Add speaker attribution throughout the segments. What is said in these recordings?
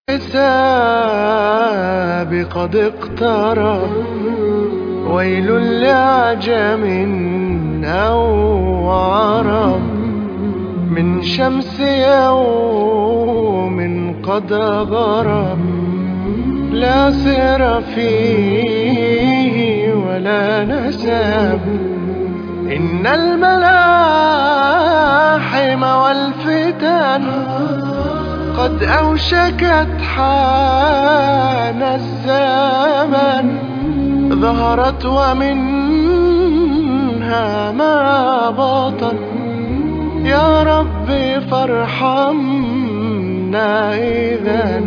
Speaker 1: الحساب قد اقترب ويل لعجم أو عرب من شمس يوم قد غرب لا سر فيه ولا نسب إن الملاحم والفتن قد أوشكت حان الزمن ظهرت ومنها ما بطن يا ربي فارحمنا إذا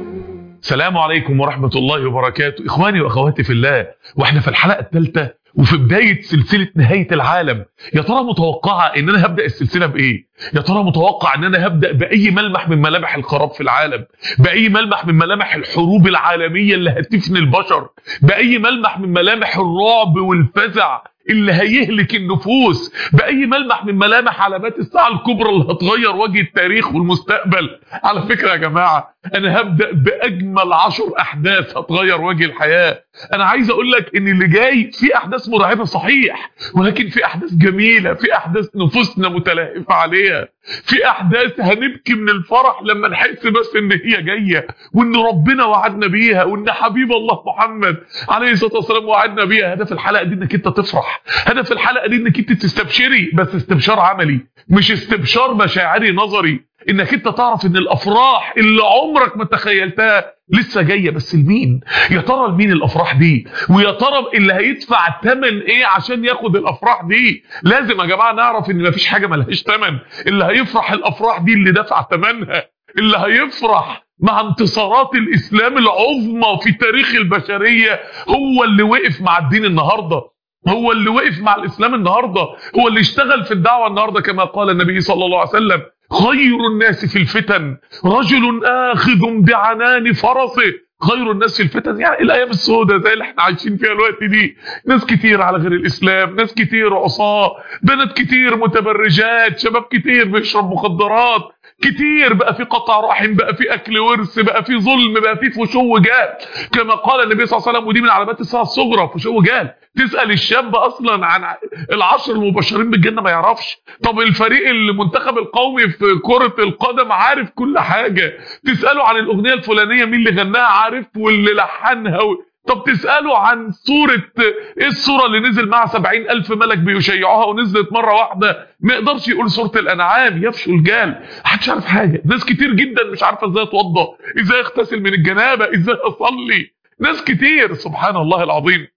Speaker 2: السلام عليكم ورحمة الله وبركاته إخواني وأخواتي في الله وإحنا في الحلقة الثالثة وفي بداية سلسلة نهاية العالم يا ترى متوقعة إن أنا هبدأ السلسلة بإيه يا ترى متوقع إن أنا هبدأ بأي ملمح من ملامح الخراب في العالم بأي ملمح من ملامح الحروب العالمية اللي هتفني البشر بأي ملمح من ملامح الرعب والفزع اللي هيهلك النفوس بأي ملمح من ملامح علامات الساعة الكبرى اللي هتغير وجه التاريخ والمستقبل على فكرة يا جماعة أنا هبدأ بأجمل عشر أحداث هتغير وجه الحياة أنا عايز أقول لك إن اللي جاي في أحداث مرعبة صحيح ولكن في أحداث جميلة في أحداث نفوسنا متلهفة عليها في أحداث هنبكي من الفرح لما نحس بس إن هي جاية وإن ربنا وعدنا بيها وإن حبيب الله محمد عليه الصلاة والسلام وعدنا بيها هدف الحلقة دي إنك أنت تفرح هدف الحلقة دي إنك أنت تستبشري بس استبشار عملي مش استبشار مشاعري نظري انك انت تعرف ان الافراح اللي عمرك ما تخيلتها لسه جايه بس لمين يا ترى لمين الافراح دي ويا ترى اللي هيدفع الثمن ايه عشان ياخد الافراح دي لازم يا جماعه نعرف ان مفيش حاجه ملهاش ثمن اللي هيفرح الافراح دي اللي دفع ثمنها اللي هيفرح مع انتصارات الاسلام العظمى في تاريخ البشريه هو اللي وقف مع الدين النهارده هو اللي وقف مع الاسلام النهارده هو اللي اشتغل في الدعوه النهارده كما قال النبي صلى الله عليه وسلم خير الناس في الفتن رجل آخذ بعنان فرسه خير الناس في الفتن يعني الايام السوداء زي اللي احنا عايشين فيها الوقت دي ناس كتير على غير الاسلام ناس كتير عصاه بنات كتير متبرجات شباب كتير بيشرب مخدرات كتير بقى في قطع رحم بقى في اكل ورث بقى في ظلم بقى في فشو جهل كما قال النبي صلى الله عليه وسلم ودي من علامات الساعه الصغرى فشو جهل تسال الشاب اصلا عن العشر المبشرين بالجنه ما يعرفش طب الفريق المنتخب القومي في كره القدم عارف كل حاجه تساله عن الاغنيه الفلانيه مين اللي غناها عارف واللي لحنها و... طب تسأله عن صورة ايه الصورة اللي نزل معها سبعين ألف ملك بيشيعوها ونزلت مرة واحدة ما يقدرش يقول صورة الأنعام يفشو الجال محدش عارف حاجة ناس كتير جدا مش عارفة ازاي اتوضى ازاي اغتسل من الجنابة ازاي اصلي ناس كتير سبحان الله العظيم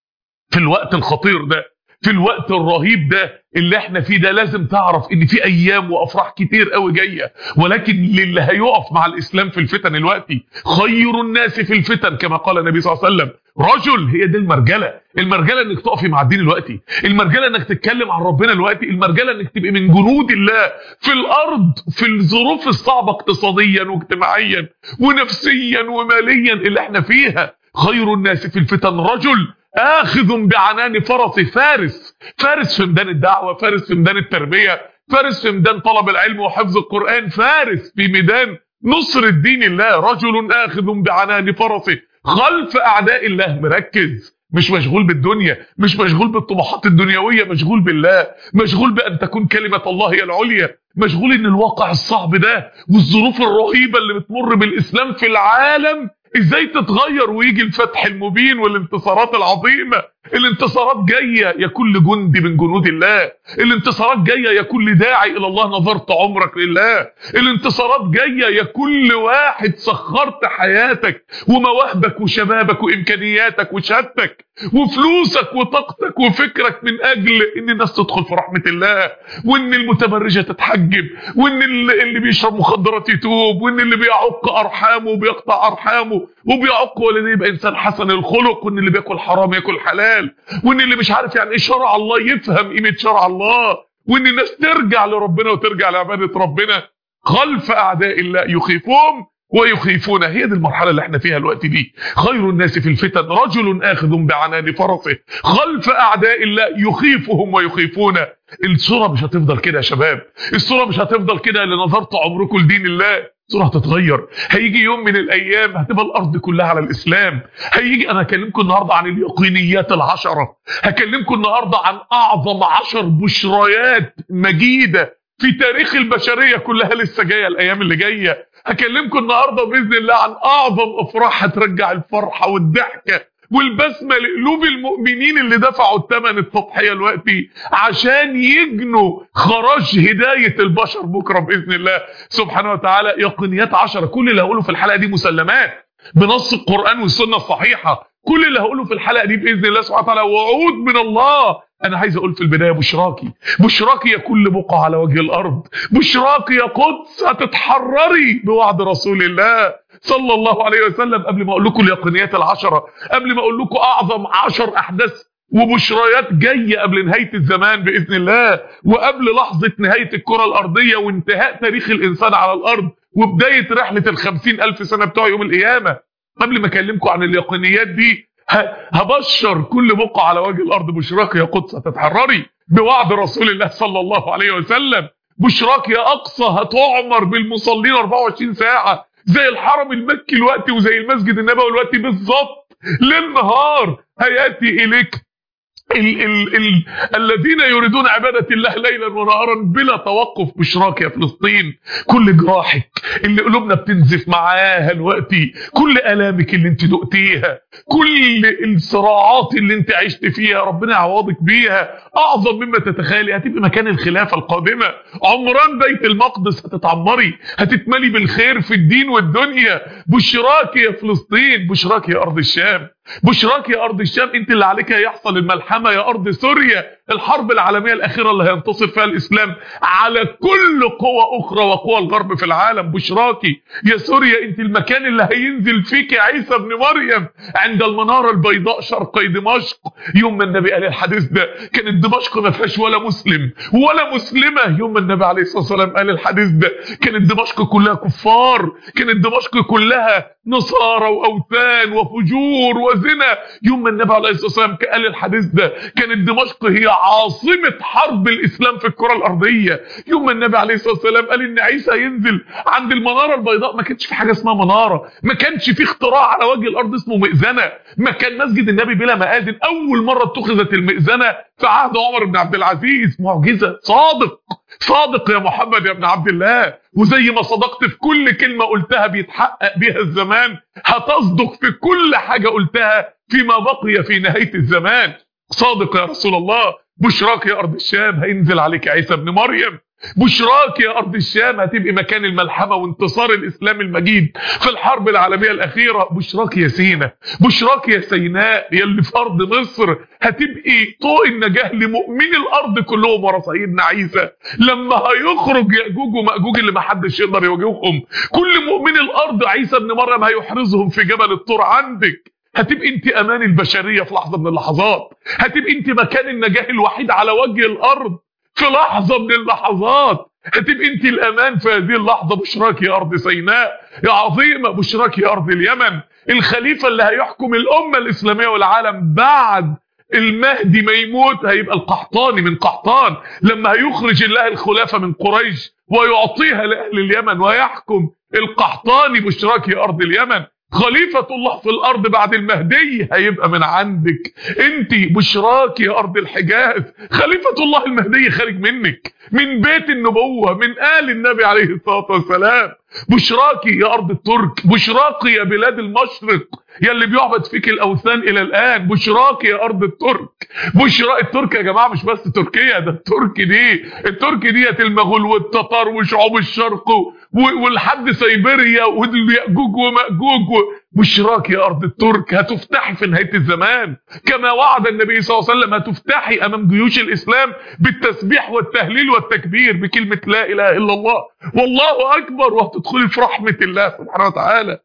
Speaker 2: في الوقت الخطير ده في الوقت الرهيب ده اللي احنا فيه ده لازم تعرف ان في ايام وافراح كتير قوي جايه ولكن للي هيقف مع الاسلام في الفتن الوقتي خير الناس في الفتن كما قال النبي صلى الله عليه وسلم رجل هي دي المرجله المرجله انك تقفي مع الدين الوقتي المرجله انك تتكلم عن ربنا الوقتي المرجله انك تبقي من جنود الله في الارض في الظروف الصعبه اقتصاديا واجتماعيا ونفسيا وماليا اللي احنا فيها خير الناس في الفتن رجل آخذ بعنان فرسه فارس فارس في ميدان الدعوة فارس في ميدان التربية فارس في ميدان طلب العلم وحفظ القرآن فارس في ميدان نصر الدين الله رجل آخذ بعنان فرسه خلف أعداء الله مركز مش مشغول بالدنيا مش مشغول بالطموحات الدنيوية مشغول بالله مشغول بأن تكون كلمة الله هي العليا مشغول ان الواقع الصعب ده والظروف الرهيبة اللي بتمر بالإسلام في العالم ازاي تتغير ويجي الفتح المبين والانتصارات العظيمة الانتصارات جاية يا كل جندي من جنود الله الانتصارات جاية يا كل داعي الى الله نظرت عمرك لله الانتصارات جاية يا كل واحد سخرت حياتك ومواهبك وشبابك وامكانياتك وشهادتك وفلوسك وطاقتك وفكرك من اجل ان الناس تدخل في رحمة الله وان المتبرجة تتحجب وان اللي بيشرب مخدرات يتوب وان اللي بيعق ارحامه وبيقطع ارحامه وبيعق والديه يبقى انسان حسن الخلق وان اللي بياكل حرام ياكل حلال وان اللي مش عارف يعني ايه شرع الله يفهم قيمه شرع الله وان الناس ترجع لربنا وترجع لعباده ربنا خلف اعداء الله يخيفهم ويخيفون هي دي المرحله اللي احنا فيها الوقت دي خير الناس في الفتن رجل اخذ بعنان فرسه خلف اعداء الله يخيفهم ويخيفون الصوره مش هتفضل كده يا شباب الصوره مش هتفضل كده اللي نظرت عمركم لدين الله الصورة هتتغير هيجي يوم من الايام هتبقى الارض كلها على الاسلام هيجي انا هكلمكم النهارده عن اليقينيات العشرة هكلمكم النهارده عن اعظم عشر بشريات مجيدة في تاريخ البشرية كلها لسه جاية الايام اللي جاية هكلمكم النهارده باذن الله عن اعظم افراح هترجع الفرحة والضحكة والبسمة لقلوب المؤمنين اللي دفعوا الثمن التضحية دلوقتي عشان يجنوا خراج هداية البشر بكرة بإذن الله سبحانه وتعالى يقينيات عشرة كل اللي هقوله في الحلقة دي مسلمات بنص القرآن والسنة الصحيحة كل اللي هقوله في الحلقة دي بإذن الله سبحانه وتعالى وعود من الله أنا عايز أقول في البداية بشراكي بشراكي يا كل بقعة على وجه الأرض بشراكي يا قدس هتتحرري بوعد رسول الله صلى الله عليه وسلم قبل ما أقول لكم اليقينيات العشرة قبل ما أقول لكم أعظم عشر أحداث وبشريات جاية قبل نهاية الزمان بإذن الله وقبل لحظة نهاية الكرة الأرضية وانتهاء تاريخ الإنسان على الأرض وبداية رحلة الخمسين ألف سنة بتوع يوم القيامة قبل ما أكلمكم عن اليقينيات دي هبشر كل بقعة على وجه الأرض بشراك يا قدس هتتحرري بوعد رسول الله صلى الله عليه وسلم بشراك يا أقصى هتعمر بالمصلين 24 ساعة زي الحرم المكي الوقت وزي المسجد النبوي الوقت بالظبط للنهار هياتي اليك ال ال ال الذين يريدون عبادة الله ليلا ونهارا بلا توقف بشراك يا فلسطين كل جراحك اللي قلوبنا بتنزف معاها دلوقتي كل آلامك اللي انت دقتيها كل الصراعات اللي انت عشت فيها ربنا يعوضك بيها اعظم مما تتخيلي هتبقى مكان الخلافة القادمة عمران بيت المقدس هتتعمري هتتملي بالخير في الدين والدنيا بشراك يا فلسطين بشراك يا ارض الشام بشراك يا ارض الشام انت اللي عليك يحصل الملحمه يا ارض سوريا الحرب العالميه الاخيره اللي هينتصر فيها الاسلام على كل قوى اخرى وقوى الغرب في العالم بشراكي يا سوريا انت المكان اللي هينزل فيك عيسى ابن مريم عند المناره البيضاء شرقي دمشق يوم ما النبي قال الحديث ده كانت دمشق ما فيهاش ولا مسلم ولا مسلمه يوم ما النبي عليه الصلاه والسلام قال الحديث ده كانت دمشق كلها كفار كانت دمشق كلها نصارى واوثان وفجور وزنا يوم ما النبي عليه الصلاه والسلام قال الحديث ده كانت دمشق هي عاصمه حرب الاسلام في الكره الارضيه يوم ما النبي عليه الصلاه والسلام قال ان عيسى ينزل عند المناره البيضاء ما كانش في حاجه اسمها مناره ما كانش في اختراع على وجه الارض اسمه مئذنه ما كان مسجد النبي بلا مآذن اول مره اتخذت المئذنه في عهد عمر بن عبد العزيز معجزه صادق صادق يا محمد يا ابن عبد الله وزي ما صدقت في كل كلمة قلتها بيتحقق بيها الزمان هتصدق في كل حاجة قلتها فيما بقي في نهاية الزمان صادق يا رسول الله بشراك يا أرض الشام هينزل عليك عيسى ابن مريم بشراك يا أرض الشام هتبقي مكان الملحمة وانتصار الإسلام المجيد في الحرب العالمية الأخيرة بشراك يا سينا بشراك يا سيناء يا اللي في أرض مصر هتبقي طوق النجاة لمؤمني الأرض كلهم ورا سيدنا عيسى لما هيخرج يأجوج ومأجوج اللي ما حدش يقدر يواجههم كل مؤمني الأرض عيسى ابن مريم هيحرزهم في جبل الطور عندك هتبقي انت امان البشريه في لحظه من اللحظات هتبقي انت مكان النجاه الوحيد على وجه الارض في لحظه من اللحظات هتبقي انت الامان في هذه اللحظه بشراك يا ارض سيناء يا عظيمه بشراك يا ارض اليمن الخليفه اللي هيحكم الامه الاسلاميه والعالم بعد المهدي ما يموت هيبقى القحطاني من قحطان لما هيخرج الله الخلافه من قريش ويعطيها لاهل اليمن ويحكم القحطاني بشراك يا ارض اليمن خليفة الله في الأرض بعد المهدي هيبقى من عندك انت بشراك يا أرض الحجاز خليفة الله المهدي خارج منك من بيت النبوة من آل النبي عليه الصلاة والسلام بشراكي يا أرض الترك بشراكي يا بلاد المشرق يا اللي بيعبد فيك الأوثان إلى الآن بشراكي يا أرض الترك بشرا الترك يا جماعة مش بس تركيا ده الترك دي الترك ديت المغول والتتار وشعوب الشرق ولحد سيبيريا واليأجوج ومأجوج بشراك يا أرض الترك هتفتحي في نهاية الزمان كما وعد النبي صلى الله عليه وسلم هتفتحي أمام جيوش الإسلام بالتسبيح والتهليل والتكبير بكلمة لا إله إلا الله والله أكبر وهتدخلي في رحمة الله سبحانه وتعالى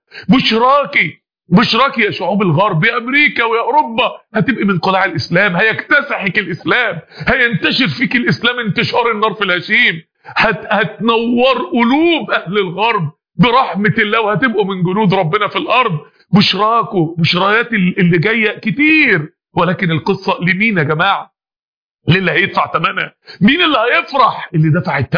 Speaker 2: بشراكي بشراكي يا شعوب الغرب يا امريكا ويا اوروبا هتبقي من قلاع الاسلام هيكتسحك الاسلام هينتشر فيك الاسلام انتشار النار في الهشيم هت هتنور قلوب اهل الغرب برحمه الله وهتبقوا من جنود ربنا في الارض بشراكوا بشرايات اللي جايه كتير ولكن القصه لمين يا جماعه للي هيدفع ثمنها مين اللي هيفرح اللي دفع الثمن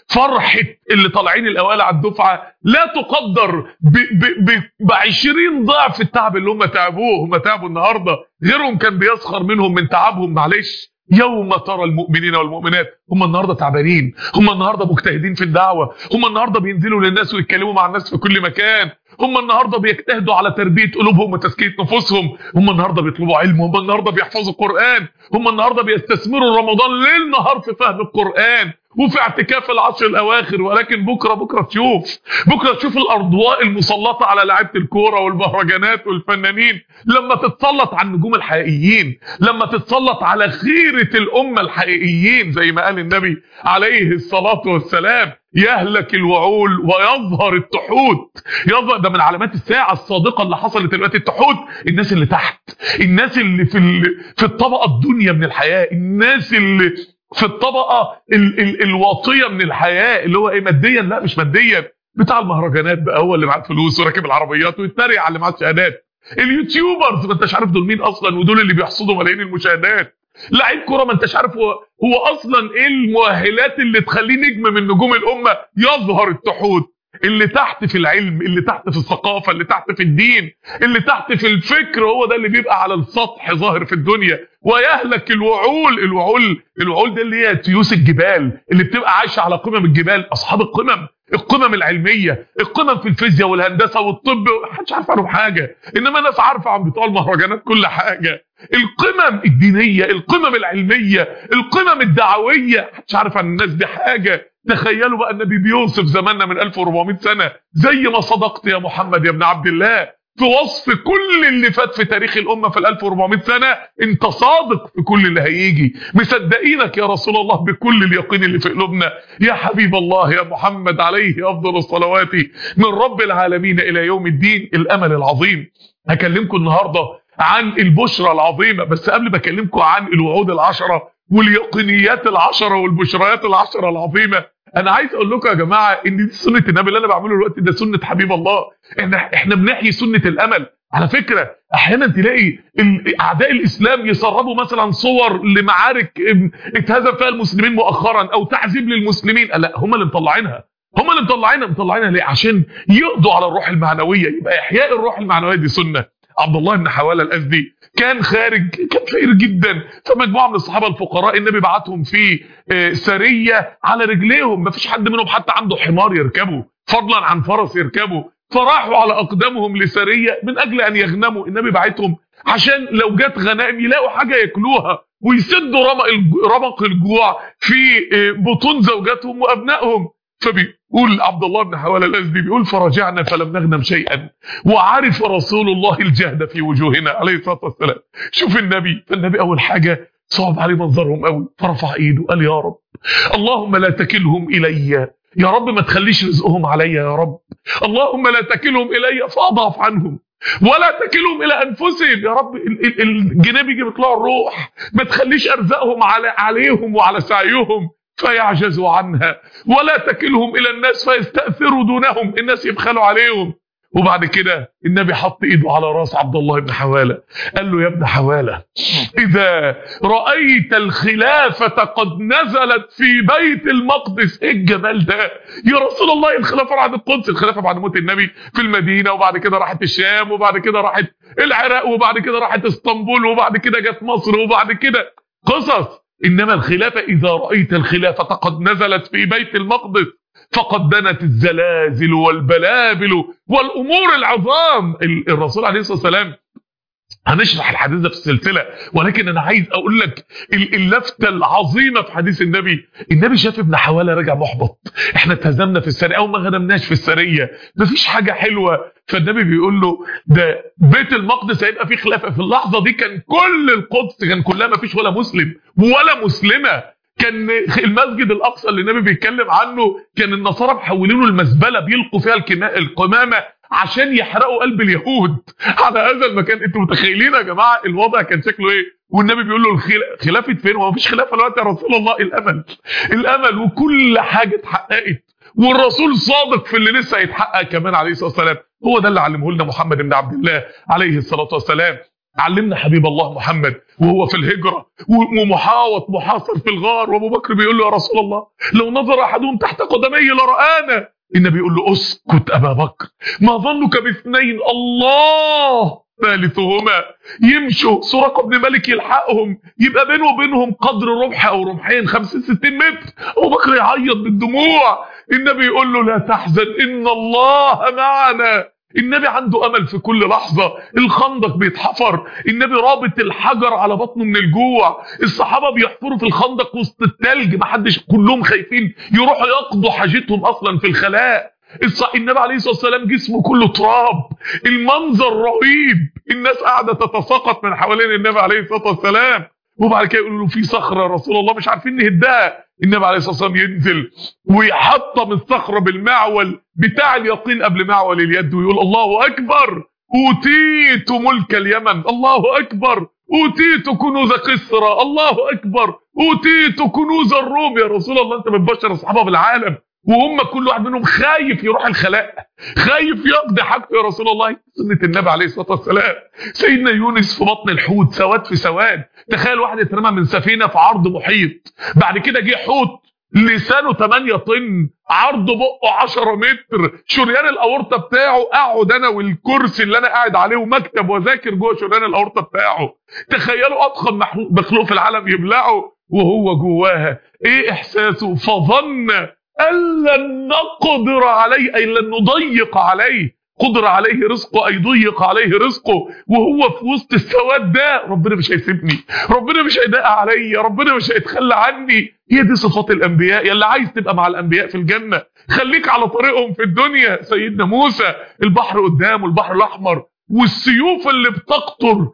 Speaker 2: فرحه اللي طالعين الاوائل على الدفعه لا تقدر ب ب ب ب 20 ضعف التعب اللي هم تعبوه هم تعبوا النهارده غيرهم كان بيسخر منهم من تعبهم معلش يوم ترى المؤمنين والمؤمنات هم النهارده تعبانين هم النهارده مجتهدين في الدعوه هم النهارده بينزلوا للناس ويتكلموا مع الناس في كل مكان هم النهارده بيجتهدوا على تربيه قلوبهم وتزكيه نفوسهم هم النهارده بيطلبوا علم هم النهارده بيحفظوا القران هم النهارده بيستثمروا رمضان ليل نهار في فهم القران وفي اعتكاف العشر الاواخر ولكن بكره بكره تشوف بكره تشوف الاضواء المسلطه على لعيبه الكوره والمهرجانات والفنانين لما تتسلط على النجوم الحقيقيين لما تتسلط على خيره الامه الحقيقيين زي ما قال النبي عليه الصلاه والسلام يهلك الوعول ويظهر التحوت يظهر ده من علامات الساعه الصادقه اللي حصلت دلوقتي التحوت الناس اللي تحت الناس اللي في ال... في الطبقه الدنيا من الحياه الناس اللي في الطبقه ال ال الواطيه من الحياه اللي هو ايه ماديا لا مش ماديا بتاع المهرجانات بقى هو اللي معاه فلوس وراكب العربيات ويتريق على اللي معاه شهادات اليوتيوبرز ما انتش عارف دول مين اصلا ودول اللي بيحصدوا ملايين المشاهدات لعيب كوره ما انتش عارف هو هو اصلا ايه المؤهلات اللي تخليه نجم من نجوم الامه يظهر التحوت اللي تحت في العلم اللي تحت في الثقافه اللي تحت في الدين اللي تحت في الفكر هو ده اللي بيبقى على السطح ظاهر في الدنيا ويهلك الوعول الوعول الوعول ده اللي هي تيوس الجبال اللي بتبقى عايشه على قمم الجبال اصحاب القمم القمم العلميه القمم في الفيزياء والهندسه والطب محدش عارف عنهم حاجه انما ناس عارفه عن بتوع المهرجانات كل حاجه القمم الدينيه القمم العلميه القمم الدعويه محدش عارف عن الناس دي حاجه تخيلوا بقى النبي بيوصف زماننا من 1400 سنه زي ما صدقت يا محمد يا ابن عبد الله في وصف كل اللي فات في تاريخ الامه في ال 1400 سنه انت صادق في كل اللي هيجي مصدقينك يا رسول الله بكل اليقين اللي في قلوبنا يا حبيب الله يا محمد عليه افضل الصلوات من رب العالمين الى يوم الدين الامل العظيم هكلمكم النهارده عن البشرى العظيمه بس قبل ما اكلمكم عن الوعود العشره واليقينيات العشره والبشريات العشره العظيمه انا عايز اقول لكم يا جماعه ان دي سنه النبي اللي انا بعمله دلوقتي ده سنه حبيب الله احنا احنا بنحيي سنه الامل على فكره احيانا تلاقي اعداء الاسلام يسربوا مثلا صور لمعارك اتهزم فيها المسلمين مؤخرا او تعذيب للمسلمين لا هم اللي مطلعينها هم اللي مطلعينها مطلعينها ليه عشان يقضوا على الروح المعنويه يبقى احياء الروح المعنويه دي سنه عبد الله بن حواله الازدي كان خارج كان فقير جدا فمجموعه من الصحابه الفقراء النبي بعتهم في سريه على رجليهم ما فيش حد منهم حتى عنده حمار يركبه فضلا عن فرس يركبه فراحوا على اقدامهم لسريه من اجل ان يغنموا النبي بعتهم عشان لو جت غنائم يلاقوا حاجه ياكلوها ويسدوا رمق رمق الجوع في بطون زوجاتهم وابنائهم فبيقول عبد الله بن حواله الازدي بيقول فرجعنا فلم نغنم شيئا وعرف رسول الله الجهد في وجوهنا عليه الصلاه والسلام شوف النبي فالنبي اول حاجه صعب عليه منظرهم قوي فرفع ايده قال يا رب اللهم لا تكلهم الي يا رب ما تخليش رزقهم عليا يا رب اللهم لا تكلهم الي فاضعف عنهم ولا تكلهم الى انفسهم يا رب الجنيه بيجي بيطلعوا الروح ما تخليش ارزاقهم على عليهم وعلى سعيهم فيعجزوا عنها ولا تكلهم الى الناس فيستاثروا دونهم الناس يبخلوا عليهم وبعد كده النبي حط ايده على راس عبد الله بن حواله قال له يا ابن حواله اذا رايت الخلافه قد نزلت في بيت المقدس ايه الجمال ده يا رسول الله الخلافه بعد القدس الخلافه بعد موت النبي في المدينه وبعد كده راحت الشام وبعد كده راحت العراق وبعد كده راحت اسطنبول وبعد كده جت مصر وبعد كده قصص انما الخلافه اذا رايت الخلافه قد نزلت في بيت المقدس فقد دنت الزلازل والبلابل والامور العظام الرسول عليه الصلاه والسلام هنشرح الحديث ده في السلسله ولكن انا عايز اقول لك اللفته العظيمه في حديث النبي النبي شاف ابن حواله راجع محبط احنا اتهزمنا في السريه او ما غنمناش في السريه مفيش حاجه حلوه فالنبي بيقول له ده بيت المقدس هيبقى فيه خلافه في اللحظه دي كان كل القدس كان كلها مفيش ولا مسلم ولا مسلمه كان المسجد الاقصى اللي النبي بيتكلم عنه كان النصارى محولينه المزبله بيلقوا فيها القمامه عشان يحرقوا قلب اليهود على هذا المكان انتوا متخيلين يا جماعه الوضع كان شكله ايه والنبي بيقول له خلافه فين هو مفيش خلافه دلوقتي يا رسول الله الامل الامل وكل حاجه اتحققت والرسول صادق في اللي لسه هيتحقق كمان عليه الصلاه والسلام هو ده اللي علمه لنا محمد بن عبد الله عليه الصلاه والسلام علمنا حبيب الله محمد وهو في الهجرة ومحاوط محاصر في الغار وابو بكر بيقول له يا رسول الله لو نظر احدهم تحت قدمي لرآنا النبي يقول له اسكت ابا بكر ما ظنك باثنين الله ثالثهما يمشوا سراقه بن مالك يلحقهم يبقى بينه وبينهم قدر رمح او رمحين 50 60 متر ابو بكر يعيط بالدموع النبي يقول له لا تحزن ان الله معنا النبي عنده امل في كل لحظه الخندق بيتحفر النبي رابط الحجر على بطنه من الجوع الصحابه بيحفروا في الخندق وسط التلج محدش كلهم خايفين يروحوا يقضوا حاجتهم اصلا في الخلاء الصح... النبي عليه الصلاه والسلام جسمه كله تراب المنظر رهيب الناس قاعده تتساقط من حوالين النبي عليه الصلاه والسلام وبعد كده يقولوا له في صخره يا رسول الله مش عارفين نهدها النبي عليه الصلاه والسلام ينزل ويحطم الصخره بالمعول بتاع اليقين قبل معول اليد ويقول الله اكبر اوتيت ملك اليمن الله اكبر اوتيت كنوز قسرى الله اكبر اوتيت كنوز الروم يا رسول الله انت بتبشر الصحابه بالعالم وهم كل واحد منهم خايف يروح الخلاء خايف يقضي حاجته يا رسول الله سنة النبي عليه الصلاة والسلام سيدنا يونس في بطن الحوت سواد في سواد تخيل واحد اترمى من سفينة في عرض محيط بعد كده جه حوت لسانه 8 طن عرض بقه 10 متر شريان الاورطه بتاعه اقعد انا والكرسي اللي انا قاعد عليه ومكتب واذاكر جوه شريان الاورطه بتاعه تخيلوا اضخم مخلوق في العالم يبلعه وهو جواها ايه احساسه فظن أن لن نقدر عليه أي لن نضيق عليه قدر عليه رزقه أي ضيق عليه رزقه وهو في وسط السواد ده ربنا مش هيسيبني ربنا مش هيضايق عليا ربنا مش هيتخلى عني هي دي صفات الأنبياء يلي عايز تبقى مع الأنبياء في الجنة خليك على طريقهم في الدنيا سيدنا موسى البحر قدامه البحر الأحمر والسيوف اللي بتقطر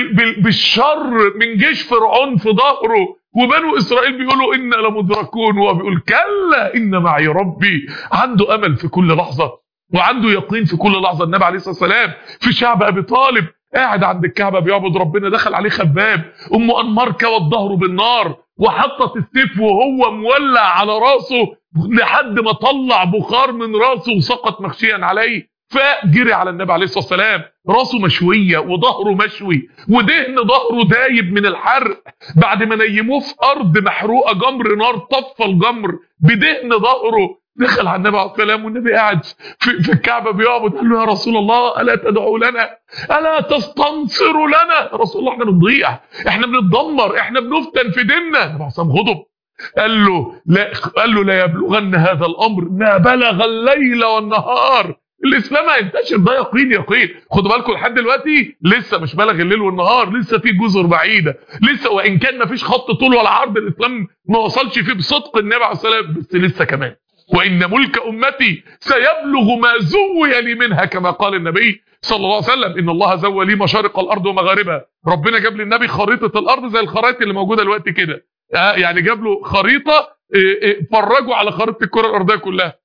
Speaker 2: بالشر من جيش فرعون في ظهره وبنو اسرائيل بيقولوا انا لمدركون وهو بيقول كلا ان معي ربي عنده امل في كل لحظه وعنده يقين في كل لحظه النبي عليه الصلاه والسلام في شعب ابي طالب قاعد عند الكعبه بيعبد ربنا دخل عليه خباب ام انمار كوت ظهره بالنار وحطت السيف وهو مولع على راسه لحد ما طلع بخار من راسه وسقط مغشيا عليه فجري على النبي عليه الصلاه والسلام راسه مشويه وظهره مشوي ودهن ظهره دايب من الحرق بعد ما نيموه في ارض محروقه جمر نار طفى الجمر بدهن ظهره دخل على النبي عليه الصلاه والسلام والنبي قاعد في, في الكعبه بيعبد قال له يا رسول الله الا تدعو لنا الا تستنصر لنا يا رسول الله احنا بنضيع احنا بنتدمر احنا بنفتن في ديننا النبي عليه الصلاه غضب قال له لا قال له لا يبلغن هذا الامر ما بلغ الليل والنهار الاسلام هينتشر ده يقين يقين خدوا بالكم لحد دلوقتي لسه مش بلغ الليل والنهار لسه في جزر بعيده لسه وان كان ما فيش خط طول ولا عرض الاسلام ما وصلش فيه بصدق النبي عليه الصلاه والسلام بس لسه كمان وان ملك امتي سيبلغ ما زوي لي منها كما قال النبي صلى الله عليه وسلم ان الله زوى لي مشارق الارض ومغاربها ربنا جاب للنبي خريطه الارض زي الخرائط اللي موجوده دلوقتي كده يعني جاب له خريطه فرجوا على خريطه الكره الارضيه كلها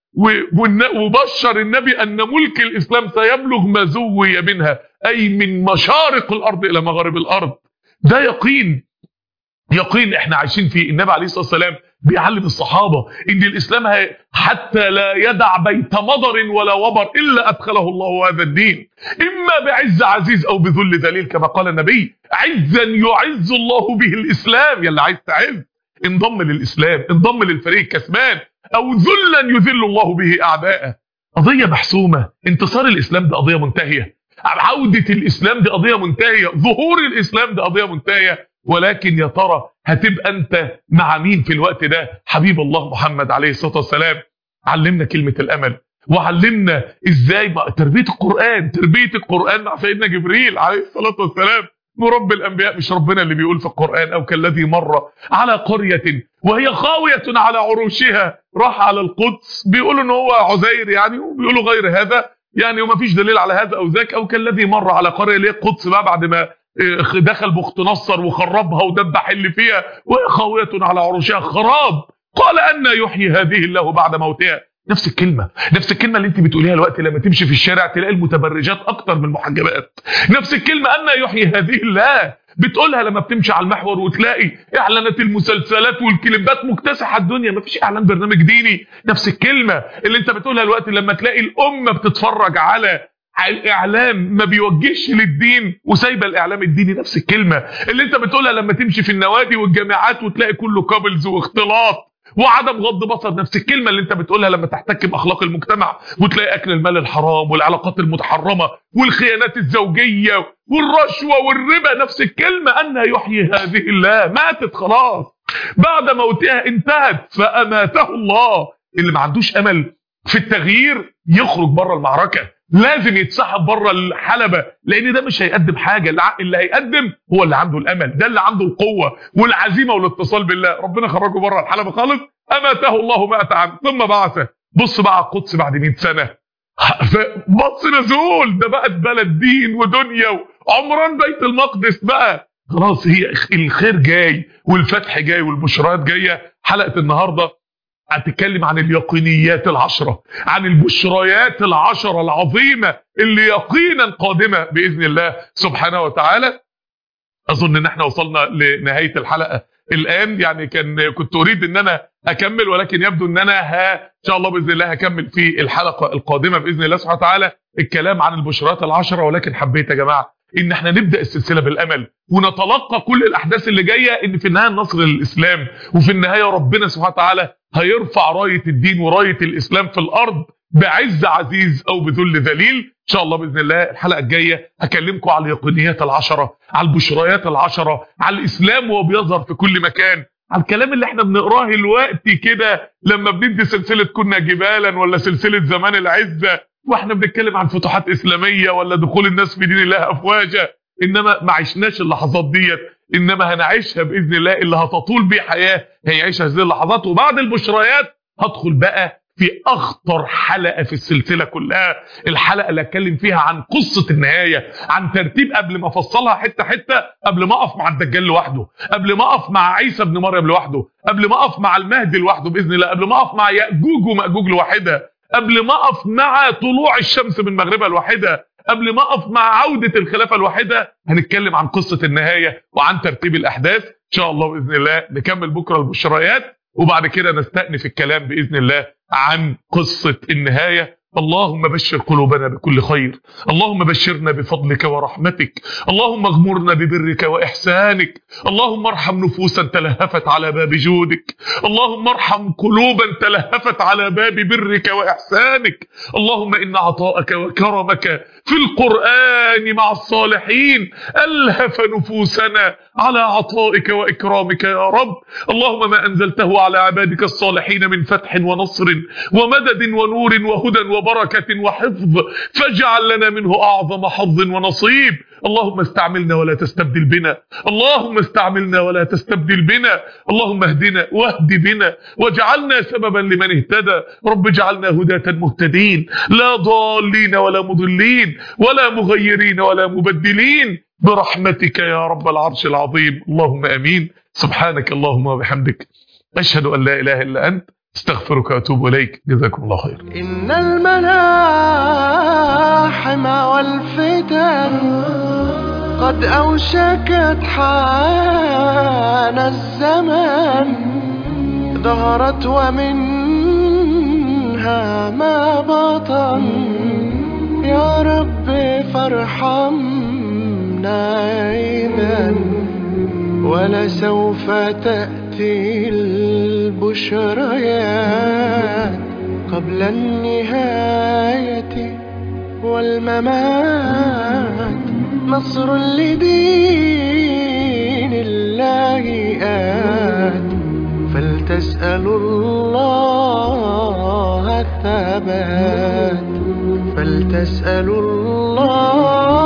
Speaker 2: وبشر النبي أن ملك الإسلام سيبلغ ما زوي منها أي من مشارق الأرض إلى مغارب الأرض ده يقين يقين احنا عايشين فيه النبي عليه الصلاة والسلام بيعلم الصحابة ان الاسلام حتى لا يدع بيت مضر ولا وبر الا ادخله الله هذا الدين اما بعز عزيز او بذل ذليل كما قال النبي عزا يعز الله به الاسلام يلا عايز تعز انضم للاسلام انضم للفريق الكسبان او ذلا يذل الله به اعداءه قضيه محسومه انتصار الاسلام ده قضيه منتهيه عوده الاسلام دي قضيه منتهيه ظهور الاسلام ده قضيه منتهيه ولكن يا ترى هتبقى انت مع مين في الوقت ده حبيب الله محمد عليه الصلاه والسلام علمنا كلمه الامل وعلمنا ازاي تربيه القران تربيه القران مع سيدنا جبريل عليه الصلاه والسلام مرب الانبياء مش ربنا اللي بيقول في القران او كالذي مر على قريه وهي خاويه على عروشها راح على القدس بيقولوا ان هو عزير يعني وبيقولوا غير هذا يعني وما فيش دليل على هذا او ذاك او كالذي مر على قريه اللي هي القدس بقى بعد ما دخل بخت نصر وخربها ودبح اللي فيها وهي خاويه على عروشها خراب قال ان يحيي هذه الله بعد موتها نفس الكلمه نفس الكلمه اللي انت بتقوليها دلوقتي لما تمشي في الشارع تلاقي المتبرجات اكتر من المحجبات نفس الكلمه ان يحيي هذه الله بتقولها لما بتمشي على المحور وتلاقي اعلانات المسلسلات والكليبات مكتسحه الدنيا مفيش اعلان برنامج ديني نفس الكلمه اللي انت بتقولها دلوقتي لما تلاقي الامه بتتفرج على الاعلام ما بيوجهش للدين وسايبه الاعلام الديني نفس الكلمه اللي انت بتقولها لما تمشي في النوادي والجامعات وتلاقي كله كابلز واختلاط وعدم غض بصر نفس الكلمه اللي انت بتقولها لما تحتك باخلاق المجتمع وتلاقي اكل المال الحرام والعلاقات المتحرمه والخيانات الزوجيه والرشوه والربا نفس الكلمه ان يحيي هذه الله ماتت خلاص بعد موتها انتهت فاماته الله اللي ما عندوش امل في التغيير يخرج بره المعركه لازم يتسحب بره الحلبة لان ده مش هيقدم حاجة اللي هيقدم هو اللي عنده الامل ده اللي عنده القوة والعزيمة والاتصال بالله ربنا خرجه بره الحلبة خالص اماته الله مئة عام ثم بعثه بص بقى على القدس بعد 100 سنة بص نزول ده بقت بلد دين ودنيا وعمران بيت المقدس بقى خلاص هي الخير جاي والفتح جاي والبشرات جايه حلقه النهارده هتتكلم عن اليقينيات العشرة عن البشريات العشرة العظيمة اللي يقينا قادمة بإذن الله سبحانه وتعالى أظن إن احنا وصلنا لنهاية الحلقة الآن يعني كان كنت أريد إن أنا أكمل ولكن يبدو إن أنا ها إن شاء الله بإذن الله هكمل في الحلقة القادمة بإذن الله سبحانه وتعالى الكلام عن البشرات العشرة ولكن حبيت يا جماعة ان احنا نبدا السلسله بالامل ونتلقى كل الاحداث اللي جايه ان في النهايه النصر للاسلام وفي النهايه ربنا سبحانه وتعالى هيرفع رايه الدين ورايه الاسلام في الارض بعز عزيز او بذل ذليل ان شاء الله باذن الله الحلقه الجايه هكلمكم على اليقينيات العشره على البشريات العشره على الاسلام وهو بيظهر في كل مكان على الكلام اللي احنا بنقراه الوقت كده لما بندي سلسله كنا جبالا ولا سلسله زمان العزه واحنا بنتكلم عن فتوحات اسلاميه ولا دخول الناس في دين الله افواجا انما ما عشناش اللحظات ديت انما هنعيشها باذن الله اللي هتطول بيه حياه هيعيش هذه اللحظات وبعد البشريات هدخل بقى في اخطر حلقه في السلسله كلها الحلقه اللي اتكلم فيها عن قصه النهايه عن ترتيب قبل ما افصلها حته حته قبل ما اقف مع الدجال لوحده قبل ما اقف مع عيسى ابن مريم لوحده قبل ما اقف مع المهدي لوحده باذن الله قبل ما اقف مع ياجوج وماجوج لوحدها قبل ما اقف مع طلوع الشمس من مغربها الواحده قبل ما اقف مع عوده الخلافه الواحده هنتكلم عن قصه النهايه وعن ترتيب الاحداث ان شاء الله باذن الله نكمل بكره البشريات وبعد كده نستأنف الكلام باذن الله عن قصه النهايه اللهم بشر قلوبنا بكل خير اللهم بشرنا بفضلك ورحمتك اللهم اغمرنا ببرك وإحسانك اللهم ارحم نفوسا تلهفت على باب جودك اللهم ارحم قلوبا تلهفت على باب برك وإحسانك اللهم إن عطاءك وكرمك في القرآن مع الصالحين ألهف نفوسنا على عطائك وإكرامك يا رب اللهم ما أنزلته على عبادك الصالحين من فتح ونصر ومدد ونور وهدى وبركة وحفظ فاجعل لنا منه أعظم حظ ونصيب اللهم استعملنا ولا تستبدل بنا اللهم استعملنا ولا تستبدل بنا اللهم اهدنا واهد بنا واجعلنا سببا لمن اهتدى رب اجعلنا هداة مهتدين لا ضالين ولا مضلين ولا مغيرين ولا مبدلين برحمتك يا رب العرش العظيم اللهم امين سبحانك اللهم وبحمدك اشهد ان لا اله الا انت استغفرك واتوب اليك جزاكم الله خير
Speaker 1: إن الملاحم والفتن قد أوشكت حان الزمان ظهرت ومنها ما بطن يا رب فارحمنا إذا ولسوف تأتي البشريات قبل النهاية والممات نصر لدين الله آت فلتسألوا الله الثبات فلتسألوا الله